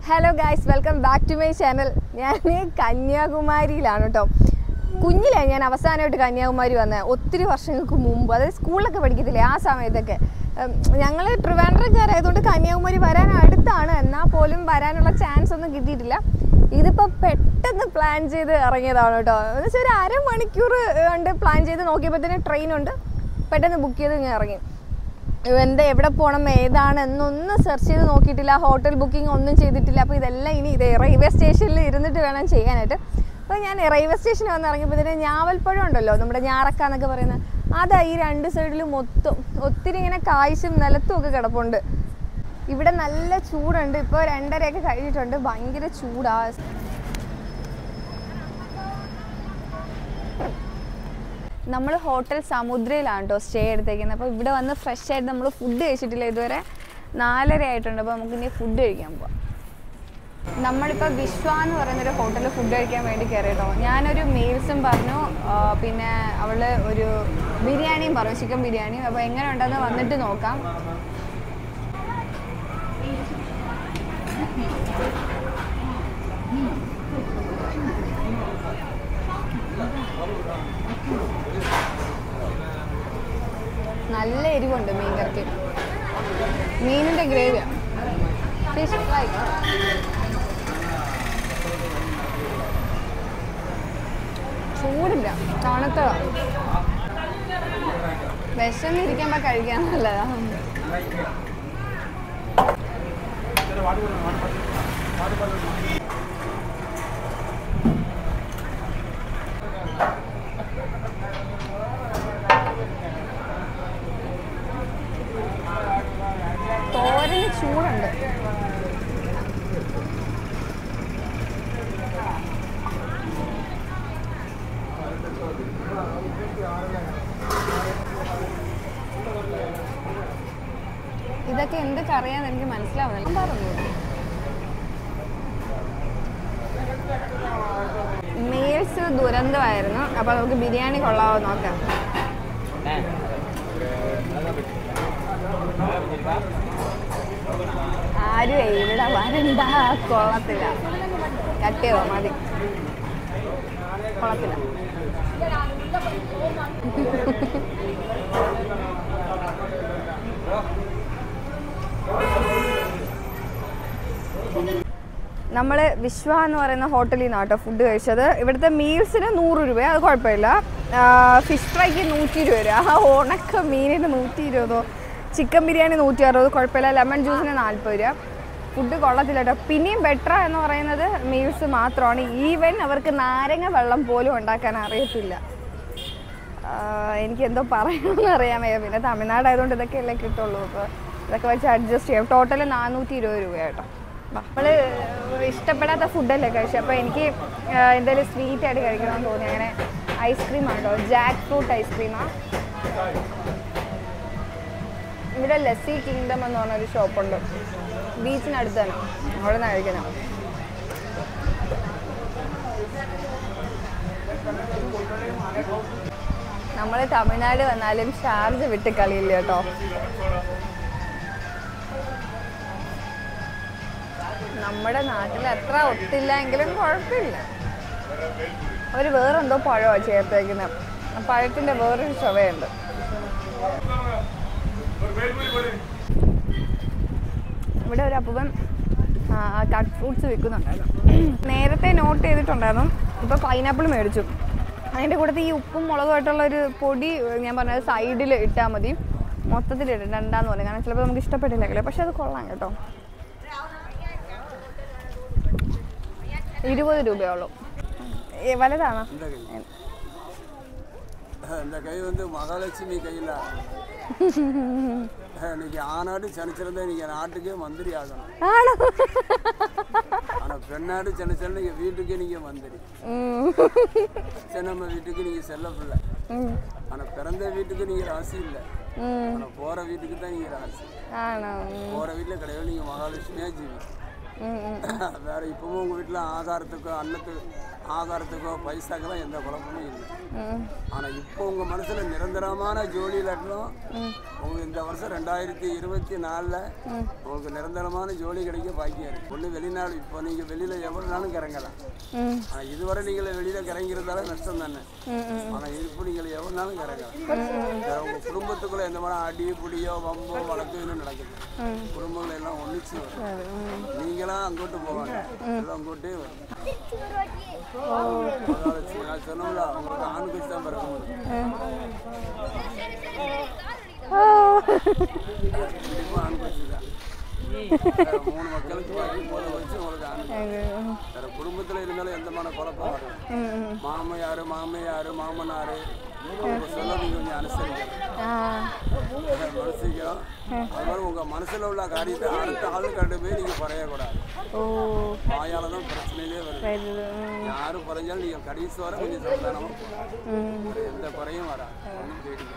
Hello guys welcome back to my channel ഞാൻ കന്യാകുമാരിയിലാണ് കേട്ടോ കുഞ്ഞിലെ ഞാൻ അവസാനമായിട്ട് കന്യാകുമാരി വന്നത് ഒത്തിരി വർഷങ്ങൾക്ക് മുമ്പ് അതായത് സ്കൂളിലൊക്കെ പഠിക്കത്തില്ലേ ആ സമയത്തൊക്കെ ഞങ്ങൾ ട്രിവാൻഡ്രക്കാരായതുകൊണ്ട് കന്യാകുമാരി വരാൻ അടുത്താണ് എന്നാൽ പോലും വരാനുള്ള ചാൻസ് ഒന്നും കിട്ടിയിട്ടില്ല ഇതിപ്പോൾ പെട്ടെന്ന് പ്ലാൻ ചെയ്ത് ഇറങ്ങിയതാണ് കേട്ടോ എന്ന് വെച്ചാൽ ഒരു അരമണിക്കൂർ കൊണ്ട് പ്ലാൻ ചെയ്ത് നോക്കിയപ്പോഴത്തേന് ട്രെയിനുണ്ട് പെട്ടെന്ന് ബുക്ക് ചെയ്ത് ഞാൻ ഇറങ്ങി എന്താ എവിടെ പോകണം ഏതാണ് എന്നൊന്നും സെർച്ച് ചെയ്ത് നോക്കിയിട്ടില്ല ഹോട്ടൽ ബുക്കിംഗ് ഒന്നും ചെയ്തിട്ടില്ല അപ്പോൾ ഇതെല്ലാം ഇനി ഇത് റെയിൽവേ സ്റ്റേഷനിൽ ഇരുന്നിട്ട് വേണം ചെയ്യാനായിട്ട് അപ്പോൾ ഞാൻ റെയിൽവേ സ്റ്റേഷനിൽ വന്ന് ഇറങ്ങിയപ്പോഴത്തേന് ഞാവൽപ്പഴം ഉണ്ടല്ലോ നമ്മുടെ ഞാറക്ക എന്നൊക്കെ പറയുന്നത് അതാ ഈ രണ്ട് സൈഡിലും മൊത്തം ഒത്തിരി ഇങ്ങനെ കായ്ച്ചും നിലത്തും ഒക്കെ കിടപ്പുണ്ട് ഇവിടെ നല്ല ചൂടുണ്ട് ഇപ്പോൾ രണ്ടരയൊക്കെ കഴിഞ്ഞിട്ടുണ്ട് ഭയങ്കര ചൂടാ നമ്മൾ ഹോട്ടൽ സമുദ്രയിലാണ് കേട്ടോ സ്റ്റേ എടുത്തേക്കുന്നത് അപ്പോൾ ഇവിടെ വന്ന് ഫ്രഷ് ആയിട്ട് നമ്മൾ ഫുഡ് കഴിച്ചിട്ടില്ല ഇതുവരെ നാലര ആയിട്ടുണ്ട് അപ്പോൾ നമുക്ക് ഇനി ഫുഡ് കഴിക്കാൻ പോവാം നമ്മളിപ്പോൾ വിശ്വ എന്ന് പറയുന്നൊരു ഹോട്ടലിൽ ഫുഡ് കഴിക്കാൻ വേണ്ടി കയറിയിട്ടോ ഞാനൊരു മീൽസും പറഞ്ഞു ആ, പിന്നെ അവള് ഒരു ബിരിയാണിയും പറഞ്ഞു ചിക്കൻ ബിരിയാണിയും അപ്പോൾ എങ്ങനെ ഉണ്ടെന്ന് വന്നിട്ട് നോക്കാം നല്ല എരിവുണ്ട് മീൻ കറിക്ക് മീനിൻ്റെ ഗ്രേവിയാണ് ഫിഷ് ഫ്രൈ ചൂടില്ല തണുത്തതാ വിശന്നിരിക്കുമ്പോ കഴിക്കാൻ നല്ലതാ തോരന് ചൂടുണ്ട് ഇതൊക്കെ എന്ത് കറിയാന്ന് എനിക്ക് മനസ്സിലാവുന്നില്ല പറഞ്ഞു മീൽസ് ദുരന്തമായിരുന്നു അപ്പൊ നമുക്ക് ബിരിയാണി കൊള്ളാവോ നോക്കാം ആരും ഇവിടെ വരണ്ട കൊള്ളത്തില്ല കട്ട് ചെയ്തോ മതി കൊള്ളത്തില്ല നമ്മൾ വിശ്വ എന്ന് പറയുന്ന ഹോട്ടലിൽ നിന്നാണ് കേട്ടോ ഫുഡ് കഴിച്ചത് ഇവിടുത്തെ മീൽസിന് നൂറ് രൂപ അത് കുഴപ്പമില്ല ഫിഷ് ഫ്രൈക്ക് നൂറ്റി ഇരുപത് രൂപ ആ ഉണക്ക മീനിന് നൂറ്റി ഇരുപതോ ചിക്കൻ ബിരിയാണി നൂറ്റി അറുപത് കുഴപ്പമില്ല ലെമൺ ജ്യൂസിന് നാൽപ്പത് രൂപ ഫുഡ് കൊള്ളത്തില്ല കേട്ടോ പിന്നെയും ബെറ്റർ എന്ന് പറയുന്നത് മീൽസ് മാത്രമാണ് ഈവൻ അവർക്ക് നാരങ്ങ വെള്ളം പോലും ഉണ്ടാക്കാൻ അറിയത്തില്ല ആഹ് എനിക്ക് എന്തോ പറയണമെന്ന് അറിയാൻ വയ്യ പിന്നെ തമിഴ്നാട് ആയതുകൊണ്ട് ഇതൊക്കെയല്ലേ കിട്ടുള്ളൂ അപ്പോൾ ഇതൊക്കെ വെച്ച് അഡ്ജസ്റ്റ് ചെയ്യാം ടോട്ടൽ നാനൂറ്റി ഇരുപത് രൂപ കേട്ടോ നമ്മൾ ഇഷ്ടപ്പെടാത്ത ഫുഡല്ലേ കഴിച്ചത് അപ്പോൾ എനിക്ക് ആഹ് എന്തെങ്കിലും സ്വീറ്റ് ആയിട്ട് കഴിക്കണമെന്ന് തോന്നി അങ്ങനെ ഐസ്ക്രീം ആണോ ജാക്ക് ഫ്രൂട്ട് ഐസ്ക്രീമാണ് ഇവിടെ ലസ്സി കിങ്ഡം എന്ന് പറഞ്ഞൊരു ഷോപ്പുണ്ട് ബീച്ചിനടുത്ത് തന്നെ അവിടെ നിന്ന് കഴിക്കണം നമ്മൾ തമിഴ്നാട് വന്നാലും ഷാർജ വിട്ട് കളിയില്ല കേട്ടോ നമ്മുടെ നാട്ടിൽ എത്ര ഒത്തില്ല എങ്കിലും കുഴപ്പമില്ല ഒരു വേറെന്തോ പഴമാണ് ചേർത്തേക്കുന്നത് ആ പഴത്തിൻ്റെ വേറൊരു ചുവയുണ്ട് ഇവിടെ ഒരു അപ്പൂപ്പൻ കട്ട് ഫ്രൂട്ട്സ് വിൽക്കുന്നുണ്ടായിരുന്നു നേരത്തെ നോട്ട് ചെയ്തിട്ടുണ്ടായിരുന്നു ഇപ്പോൾ പൈനാപ്പിൾ മേടിച്ചു അതിൻ്റെ കൂട്ടത്തിൽ ഈ ഉപ്പും മുളകുമായിട്ടുള്ള ഒരു പൊടി ഞാൻ പറഞ്ഞത് സൈഡിൽ ഇട്ടാൽ മതി മൊത്തത്തിൽ ഇടണ്ടെന്ന് പറഞ്ഞു കാരണം ചിലപ്പോൾ നമുക്ക് ഇഷ്ടപ്പെട്ടില്ലെങ്കിലോ പക്ഷെ അത് കൊള്ളാം കേട്ടോ ഇരുപത് രൂപയുള്ളൂ ഏ, വലുതാണോ இந்த கை வந்து மகாலட்சுமி கையில் இன்னைக்கு ஆனாடு சனிச்சிருந்தா இன்னைக்கு நாட்டுக்கே மந்திரி ஆகணும் ആണോ ஆனால் பெண்ணாடு சனிச்சிருந்தா நீங்கள் வீட்டுக்கே நீங்கள் மந்திரி ഉം. சின்னம்மா வீட்டுக்கு நீங்கள் செல்ல பிள்ளை ഉം. ஆனால் பிறந்த வீட்டுக்கு நீங்கள் ராசி இல்லை ഉം. ஆனால் போகிற வீட்டுக்கு தான் நீங்கள் ராசி ആണോ ഉം. போகிற வீட்டில் கிடையாது நீங்கள் மகாலட்சுமியாக ஜீவி ഉം, ഉം. வேற இப்பவும் உங்கள் வீட்டில் ஆகாரத்துக்கு அன்னத்துக்கு ஆகாரத்துக்கோ பைசாக்கெல்லாம் எந்த குழப்பமும் இல்லை ഉം. ஆனால் இப்போ உங்கள் மனசில் நிரந்தரமான ஜோடி இல்லாட்டிலும் உங்களுக்கு இந்த வருஷம் ரெண்டாயிரத்தி இருபத்தி நாலில் உங்களுக்கு நிரந்தரமான ஜோடி கிடைக்க பாக்கியம் இருக்கு ஒன்று வெளிநாடு இப்போ நீங்கள் வெளியில் எவ்வளோ நாளும் கிறங்கலாம் ഉം. ஆனால் இதுவரை நீங்கள் வெளியில் கிறங்கிறதால நஷ்டம் தானே ഉം, ഉം. ஆனால் இப்போ நீங்கள் எவ்வளோ நாளும் கிறங்கலாம் உங்கள் குடும்பத்துக்குள்ளே எந்த மாதிரி அடி புடியோ வம்போ வழக்கோ இன்னும் நடக்குது குடும்பங்கள் எல்லாம் ஒன்றிச்சு வரும் അതെ, ഉം. நீங்களாம் அங்கோட்டு போவாங்க எல்லாம் அங்கோட்டே வரும் அதனால நான் சொன்னோம்ல அவங்களுக்கு ஆண் குச்சி தான் பிறக்க முடியும் ആ. கண்டிப்பாக ஆண் குச்சி தான் வேற மூணு மக்களுக்கு பாக்கி போத வச்சு உங்களுக்கு ஆண் குச்சி. ഉം, வேற குடும்பத்தில் இருந்தாலும் எந்த மாதிரி குழப்பம் வரும் ഉം. மாமையார் மாமையார் மாமனார் அவங்க சொல்ல நீங்கள் கொஞ்சம் அனுசரிக்கணும் ആ. மனசிக்கிறோம் அது மாதிரி உங்கள் மனசில் உள்ள காரியத்தை அடுத்த ஆளுக்கிட்ட போய் நீங்கள் குறையக்கூடாது ഓ வாயால தான் பிரச்சனையிலே வருது വരുത് ഉം. யாரும் குறைஞ்சாலும் நீங்கள் கடைசி வரை கொஞ்சம் சமாதானமாக போகணும் ഉം. வேற எந்த குறையும் வராது ஒன்றும் தேடிக்க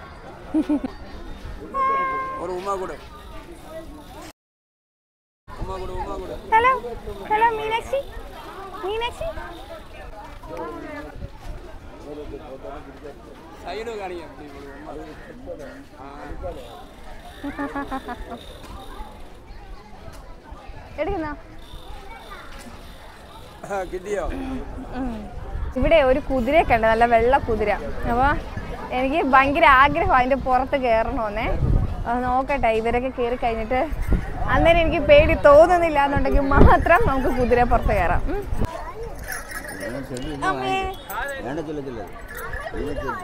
ஒரு உமா கொடு உமா கொடு உமா கொடு hello hello Meenakshi Meenakshi side காணிங்க அப்படி ஒரு உமா എടുക്കുന്ന ஆ കിട്ടിയോ ഇവിടെ ഒരു കുതിരയെ കണ്ട് നല്ല വെള്ള കുതിര അപ്പോൾ എനിക്ക് ഭയങ്കര ആഗ്രഹം അതിൻ്റെ പുറത്ത് കയറണമെന്നേ അത് നോക്കട്ടെ ഇവരൊക്കെ കയറി കഴിഞ്ഞിട്ട് അന്നേരം എനിക്ക് പേടി തോന്നുന്നില്ല എന്നുണ്ടെങ്കിൽ മാത്രം നമുക്ക് കുതിര പുറത്ത് കയറാം ഉം. അമ്മേ. വേണ്ട ചൊല്ല ചൊല്ല ഇതിനെ ചൊല്ല്.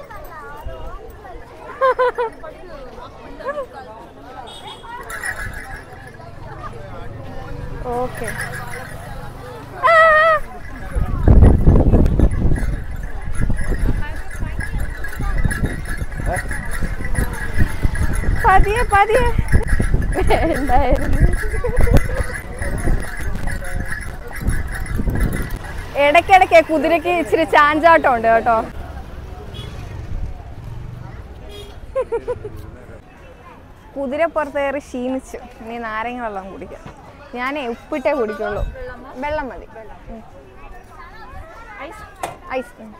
ഓക്കെ പതിയെ പതിയെ വേണ്ടായിരുന്നു ഇടയ്ക്കിടയ്ക്ക് കുതിരയ്ക്ക് ഇച്ചിരി ചാഞ്ചാട്ടം ഉണ്ട് കേട്ടോ കുതിരപ്പുറത്ത് കയറി ക്ഷീണിച്ചു ഇനി നാരങ്ങ വെള്ളം കുടിക്കാം ഞാനേ ഉപ്പിട്ടേ കുടിക്കുള്ളൂ വെള്ളം മതി ഉം. ഐസ് ഉം.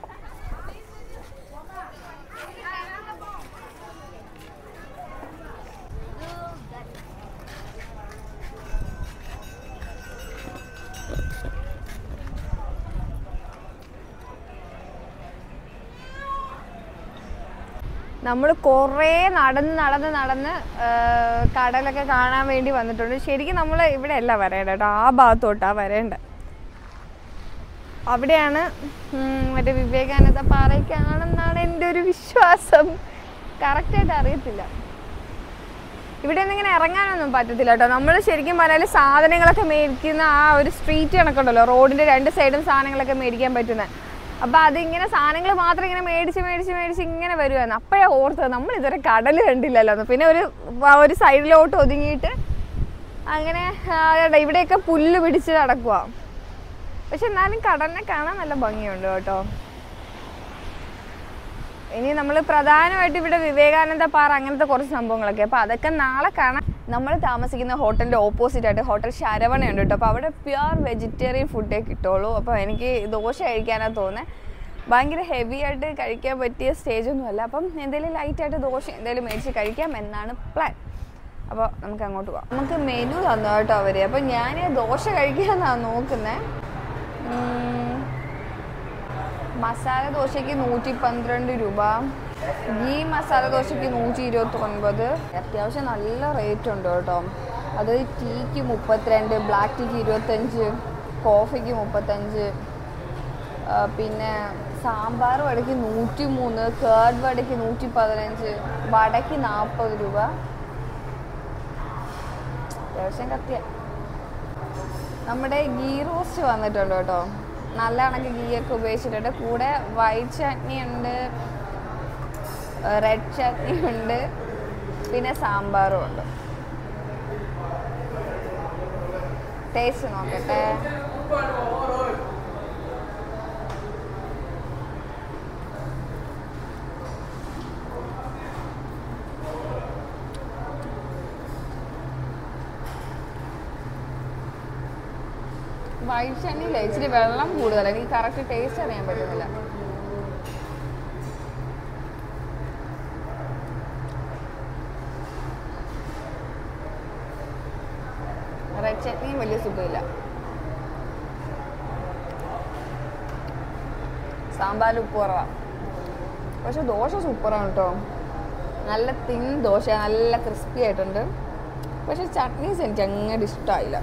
നമ്മൾ കുറേ നടന്ന് നടന്ന് നടന്ന് ആ, കടലൊക്കെ കാണാൻ വേണ്ടി വന്നിട്ടുണ്ട് ശരിക്കും നമ്മൾ ഇവിടെ അല്ല വരേണ്ടത് കേട്ടോ ആ ഭാഗത്തോട്ടാണ് വരേണ്ടത് അവിടെയാണ് ഉം, മറ്റേ വിവേകാനന്ദ പാറയ്ക്കാണെന്നാണ് എൻ്റെ ഒരു വിശ്വാസം കറക്റ്റായിട്ട് അറിയത്തില്ല ഇവിടെ നിന്ന് ഇങ്ങനെ ഇറങ്ങാനൊന്നും പറ്റത്തില്ല കേട്ടോ നമ്മൾ ശരിക്കും പറഞ്ഞാൽ സാധനങ്ങളൊക്കെ മേടിക്കുന്ന ആ ഒരു സ്ട്രീറ്റ് കണക്കുണ്ടല്ലോ റോഡിൻ്റെ രണ്ട് സൈഡും സാധനങ്ങളൊക്കെ മേടിക്കാൻ പറ്റുന്നത് അപ്പോൾ അതിങ്ങനെ സാധനങ്ങൾ മാത്രം ഇങ്ങനെ മേടിച്ച് മേടിച്ച് മേടിച്ച് ഇങ്ങനെ വരുമായിരുന്നു അപ്പോഴേ ഓർത്തത് നമ്മൾ ഇതുവരെ കടൽ കണ്ടില്ലല്ലോ എന്ന് പിന്നെ ഒരു വ- ഒരു സൈഡിലോട്ട് ഒതുങ്ങിയിട്ട് അങ്ങനെ ആ, ദാ ഇവിടെയൊക്കെ പുല്ല് പിടിച്ച് നടക്കുക പക്ഷെ എന്നാലും കടലിനെ കാണാൻ നല്ല ഭംഗിയുണ്ട് കേട്ടോ ഇനി നമ്മൾ പ്രധാനമായിട്ട് ഇവിടെ വിവേകാനന്ദ പാറ അങ്ങനത്തെ കുറച്ച് സംഭവങ്ങളൊക്കെ അപ്പോൾ അതൊക്കെ നാളെ കാണാം നമ്മൾ താമസിക്കുന്ന ഹോട്ടലിൻ്റെ ഓപ്പോസിറ്റ് ആയിട്ട് ഹോട്ടൽ ശരവണയുണ്ട് കേട്ടോ അപ്പോൾ അവിടെ പ്യുവർ വെജിറ്റേറിയൻ ഫുഡേ കിട്ടുള്ളൂ അപ്പോൾ എനിക്ക് ദോശ കഴിക്കാനാണ് തോന്നുന്നത് ഭയങ്കര ഹെവി ആയിട്ട് കഴിക്കാൻ പറ്റിയ സ്റ്റേജ് ഒന്നുമല്ല അപ്പം എന്തെങ്കിലും ലൈറ്റായിട്ട് ദോശ എന്തെങ്കിലും മേടിച്ച് കഴിക്കാം എന്നാണ് പ്ലാൻ അപ്പോൾ നമുക്ക് അങ്ങോട്ട് പോവാം നമുക്ക് മെനു തന്നു കേട്ടോ അവർ അപ്പോൾ ഞാൻ ദോശ കഴിക്കാമെന്നാണ് നോക്കുന്നത് മസാല ദോശയ്ക്ക് നൂറ്റി പന്ത്രണ്ട് രൂപ ഗീ മസാല ദോശയ്ക്ക് നൂറ്റി ഇരുപത്തി ഒൻപത് അത്യാവശ്യം നല്ല റേറ്റ് ഉണ്ട് കേട്ടോ അത് ടീക്ക് മുപ്പത്തിരണ്ട് ബ്ലാക്ക് ടീക്ക് ഇരുപത്തഞ്ച് കോഫിക്ക് മുപ്പത്തഞ്ച് ആ, പിന്നെ സാമ്പാർ വടയ്ക്ക് നൂറ്റി മൂന്ന് കേർഡ് വടയ്ക്ക് നൂറ്റി പതിനഞ്ച് വടയ്ക്ക് നാൽപ്പത് രൂപ അത്യാവശ്യം കത്തിയ നമ്മുടെ ഗീ റോസ്റ്റ് വന്നിട്ടുണ്ട് കേട്ടോ നല്ല കണക്ക് ഗീ ഒക്കെ ഉപയോഗിച്ചിട്ടുണ്ട് കൂടെ വൈറ്റ് ചട്നി ഉണ്ട് റെഡ് ചട്നി ഉണ്ട് പിന്നെ സാമ്പാറും ഉണ്ട് ടേസ്റ്റ് നോക്കട്ടെ വൈറ്റ് ചട്നിയില്ല ഇച്ചിരി വെള്ളം കൂടുതലാണ് എനിക്ക് കറക്റ്റ് ടേസ്റ്റ് അറിയാൻ പറ്റുന്നില്ല റെഡ് ചട്നിയും വലിയ സുഖമില്ല സാമ്പാർ ഉപ്പ് കുറവാണ് പക്ഷെ ദോശ സൂപ്പറാണ് കേട്ടോ നല്ല തിൻ ദോശ നല്ല ക്രിസ്പി ആയിട്ടുണ്ട് പക്ഷെ ചട്നീസ് എനിക്ക് അങ്ങനെ ഇഷ്ടമായില്ല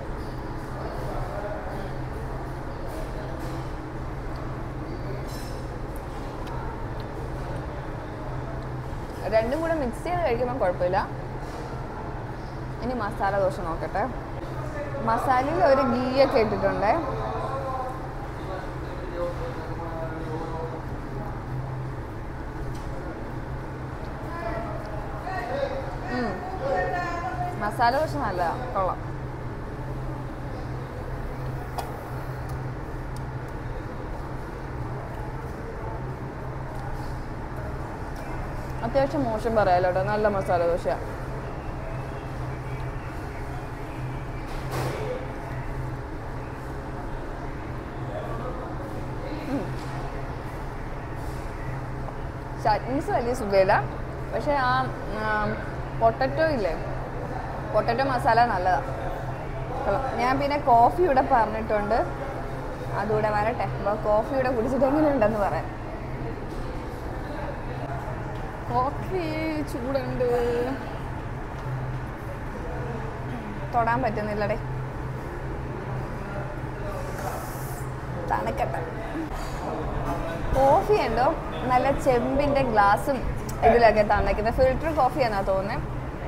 രണ്ടും കൂടെ മിക്സ് ചെയ്ത് കഴിക്കുമ്പോൾ കുഴപ്പമില്ല ഇനി മസാല ദോശ നോക്കട്ടെ മസാലയിൽ ഒരു ഗീയൊക്കെ ഇട്ടിട്ടുണ്ട് ഉം. മസാല ദോശ നല്ലതാ കൊള്ളാം അത്യാവശ്യം മോശം പറയാലോ കേട്ടോ നല്ല മസാല ദോശ ചട്നീസ് വലിയ സുഖമില്ല പക്ഷെ ആ പൊട്ടറ്റോ ഇല്ലേ പൊട്ടറ്റോ മസാല നല്ലതാണ് കൊള്ളാം. ഞാൻ പിന്നെ കോഫി ഇവിടെ പറഞ്ഞിട്ടുണ്ട് അതുകൂടെ വരട്ടെ അപ്പോൾ കോഫി ഇവിടെ കുടിച്ചിട്ട് എങ്ങനെയുണ്ടെന്ന് പറയാം കോഫി ചൂടുണ്ട് തൊടാൻ പറ്റുന്നില്ലടേ തണുക്കട്ടെ കോഫി ഉണ്ടോ നല്ല ചെമ്പിന്റെ ഗ്ലാസും ഇതിലൊക്കെ തന്നേക്കുന്നത് ഫിൽറ്റർ കോഫി എന്നാ തോന്നുന്നത്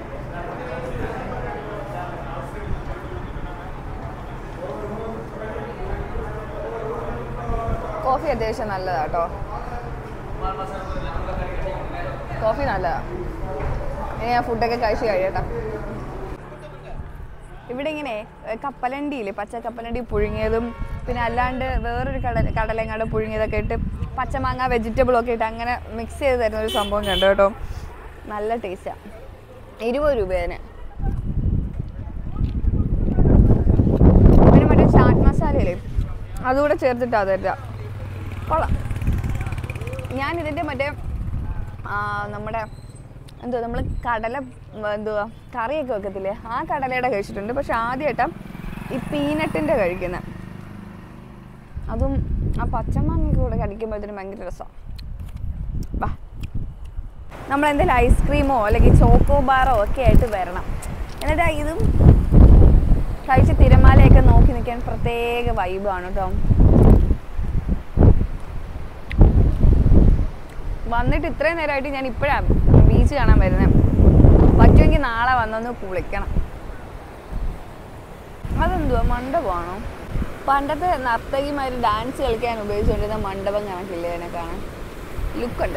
കോഫി അത്യാവശ്യം നല്ലതാ കേട്ടോ കോഫി നല്ലതാ ഇനി ഞാൻ ഫുഡൊക്കെ കഴിച്ച് കഴിയട്ടെ ഇവിടെ ഇങ്ങനെ ഏഹ്, കപ്പലണ്ടിയില്ലേ പച്ച കപ്പലണ്ടി പുഴുങ്ങിയതും പിന്നെ അല്ലാണ്ട് വേറൊരു കടല കടലങ്ങാട് പുഴുങ്ങിയതൊക്കെ ഇട്ട് പച്ചമാങ്ങ വെജിറ്റബിൾ ഒക്കെ ഇട്ട് അങ്ങനെ മിക്സ് ചെയ്ത് തരുന്ന ഒരു സംഭവം കണ്ടു കേട്ടോ നല്ല ടേസ്റ്റാണ് ഇരുപത് രൂപേന് പിന്നെ മറ്റേ ചാറ്റ് മസാലയില്ലേ അതുകൂടെ ചേർത്തിട്ടാ തരിക കൊള്ളാം ഞാൻ ഇതിൻ്റെ മറ്റേ ആ, നമ്മുടെ എന്തുവാ നമ്മൾ കടല ഉം, എന്തുവാ കറിയൊക്കെ വെക്കത്തില്ലേ ആ കടലയുടെ കഴിച്ചിട്ടുണ്ട് പക്ഷെ ആദ്യമായിട്ടാണ് ഈ പീനട്ടിൻ്റെ കഴിക്കുന്നത് അതും ആ പച്ചമാങ്ങയൊക്കെ കൂടെ കടിക്കുമ്പോഴത്തേനും ഭയങ്കര രസമാണ് വാ നമ്മൾ എന്തെങ്കിലും ഐസ്ക്രീമോ അല്ലെങ്കിൽ ചോക്കോ ബാറോ ഒക്കെ ആയിട്ട് വരണം എന്നിട്ട് ഇതും കഴിച്ച് തിരമാലയൊക്കെ നോക്കി നിൽക്കാൻ പ്രത്യേക വൈബാണ് കേട്ടോ വന്നിട്ട് ഇത്രയും നേരമായിട്ട് ഞാൻ ഇപ്പോഴാണ് ബീച്ച് കാണാൻ വരുന്നത് പറ്റുമെങ്കിൽ നാളെ വന്നൊന്ന് കുളിക്കണം അതെന്തുവാ മണ്ഡപമാണോ പണ്ടത്തെ നർത്തകിമാർ ഡാൻസ് കളിക്കാൻ ഉപയോഗിച്ചുകൊണ്ടിരുന്ന മണ്ഡപം കണക്കില്ലേ അതിനെ കാണാൻ ലുക്കുണ്ട്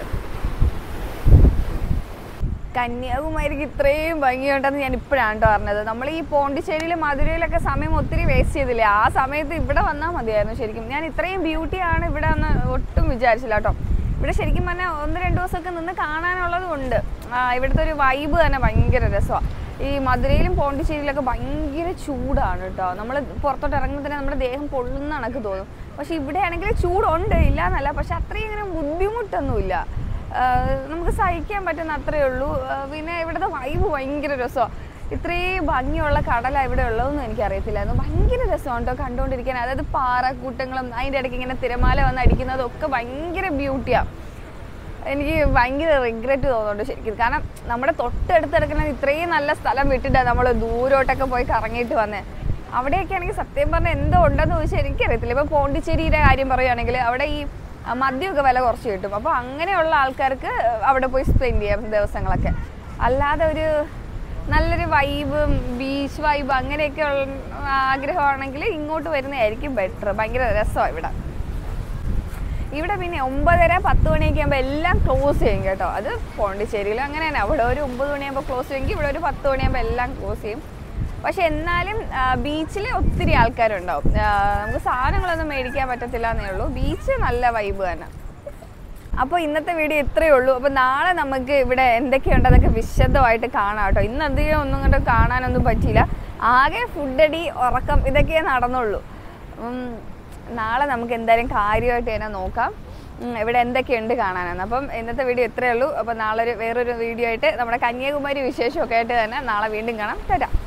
കന്യാകുമാരിക്ക് ഇത്രയും ഭംഗിയുണ്ടെന്ന് ഞാൻ ഇപ്പോഴാണ് കേട്ടോ പറഞ്ഞത് നമ്മൾ ഈ പോണ്ടിച്ചേരിയിലും മധുരയിലൊക്കെ സമയം ഒത്തിരി വേസ്റ്റ് ചെയ്തില്ലേ ആ സമയത്ത് ഇവിടെ വന്നാൽ മതിയായിരുന്നു ശരിക്കും ഞാൻ ഇത്രയും ബ്യൂട്ടിയാണ് ഇവിടെ എന്ന് ഒട്ടും വിചാരിച്ചില്ല കേട്ടോ ഇവിടെ ശരിക്കും പറഞ്ഞാൽ ഒന്ന് രണ്ട് ദിവസമൊക്കെ നിന്ന് കാണാനുള്ളതും ഉണ്ട് ആ, ഇവിടുത്തെ ഒരു വൈബ് തന്നെ ഭയങ്കര രസമാണ് ഈ മധുരയിലും പോണ്ടിച്ചേരിയിലൊക്കെ ഭയങ്കര ചൂടാണ് കേട്ടോ നമ്മൾ പുറത്തോട്ട് ഇറങ്ങുമ്പോൾ തന്നെ നമ്മുടെ ദേഹം പൊള്ളുന്ന കണക്ക് തോന്നും പക്ഷെ ഇവിടെ ആണെങ്കിൽ ചൂടുണ്ട് ഇല്ല എന്നല്ല പക്ഷെ അത്രയും ഇങ്ങനെ ബുദ്ധിമുട്ടൊന്നുമില്ല ആഹ് നമുക്ക് സഹിക്കാൻ പറ്റുന്ന അത്രയേ ഉള്ളൂ ആഹ് പിന്നെ ഇവിടുത്തെ വൈബ് ഭയങ്കര രസമാണ് ഇത്രയും ഭംഗിയുള്ള കടല ഇവിടെ ഉള്ളതൊന്നും എനിക്കറിയത്തില്ലായിരുന്നു ഭയങ്കര രസമാണ് കേട്ടോ കണ്ടുകൊണ്ടിരിക്കാൻ അതായത് പാറക്കൂട്ടങ്ങളും അതിൻ്റെ ഇടയ്ക്ക് ഇങ്ങനെ തിരമാല വന്ന് അടിക്കുന്നതും ഒക്കെ ഭയങ്കര ബ്യൂട്ടിയാണ് എനിക്ക് ഭയങ്കര റിഗ്രറ്റ് തോന്നുന്നുണ്ട് ശരിക്കും കാരണം നമ്മുടെ തൊട്ടടുത്ത് കിടക്കുന്ന ഇത്രയും നല്ല സ്ഥലം വിട്ടിട്ടാണ് നമ്മൾ ദൂരോട്ടൊക്കെ പോയി കറങ്ങിയിട്ട് വന്നേ അവിടെയൊക്കെ ആണെങ്കിൽ സത്യം പറഞ്ഞാൽ എന്തോ ഉണ്ടെന്ന് ചോദിച്ചാൽ എനിക്കറിയത്തില്ല ഇപ്പോൾ പോണ്ടിച്ചേരിയുടെ കാര്യം പറയുകയാണെങ്കിൽ അവിടെ ഈ ആ, മദ്യമൊക്കെ വില കുറച്ച് കിട്ടും അപ്പോൾ അങ്ങനെയുള്ള ആൾക്കാർക്ക് അവിടെ പോയി സ്പെൻഡ് ചെയ്യാം ദിവസങ്ങളൊക്കെ അല്ലാതെ ഒരു നല്ലൊരു വൈബും ബീച്ച് വൈബ് അങ്ങനെയൊക്കെ ഉള്ള ആഗ്രഹമാണെങ്കിൽ ഇങ്ങോട്ട് വരുന്നതായിരിക്കും ബെറ്റർ ഭയങ്കര രസമാണ് ഇവിടെ ഇവിടെ പിന്നെ ഒമ്പതര പത്ത് മണിയൊക്കെ ആകുമ്പോൾ എല്ലാം ക്ലോസ് ചെയ്യും കേട്ടോ അത് പോണ്ടിച്ചേരിയിലും അങ്ങനെ തന്നെ അവിടെ ഒരു ഒമ്പത് മണിയാകുമ്പോൾ ക്ലോസ് ചെയ്യുമെങ്കിൽ ഇവിടെ ഒരു പത്ത് മണിയാകുമ്പോൾ എല്ലാം ക്ലോസ് ചെയ്യും പക്ഷെ എന്നാലും ബീച്ചിൽ ഒത്തിരി ആൾക്കാരുണ്ടാവും ആ, നമുക്ക് സാധനങ്ങളൊന്നും മേടിക്കാൻ പറ്റത്തില്ല എന്നേ ഉള്ളൂ ബീച്ച് നല്ല വൈബ് തന്നെ അപ്പോൾ ഇന്നത്തെ വീഡിയോ ഇത്രയേ ഉള്ളൂ അപ്പോൾ നാളെ നമുക്ക് ഇവിടെ എന്തൊക്കെയുണ്ടെന്നൊക്കെ വിശദമായിട്ട് കാണാം കേട്ടോ ഇന്ന് അധികം ഒന്നും കണ്ട് കാണാനൊന്നും പറ്റിയില്ല ആകെ ഫുഡടി ഉറക്കം ഇതൊക്കെയേ നടന്നുള്ളൂ ഉം, നാളെ നമുക്ക് എന്തായാലും കാര്യമായിട്ട് തന്നെ നോക്കാം ഉം, ഇവിടെ എന്തൊക്കെയുണ്ട് കാണാനെന്ന് അപ്പം ഇന്നത്തെ വീഡിയോ ഇത്രയേ ഉള്ളൂ അപ്പം നാളെ ഒരു വേറൊരു വീഡിയോ ആയിട്ട് നമ്മുടെ കന്യാകുമാരി വിശേഷമൊക്കെ ആയിട്ട് തന്നെ നാളെ വീണ്ടും കാണാം തരാം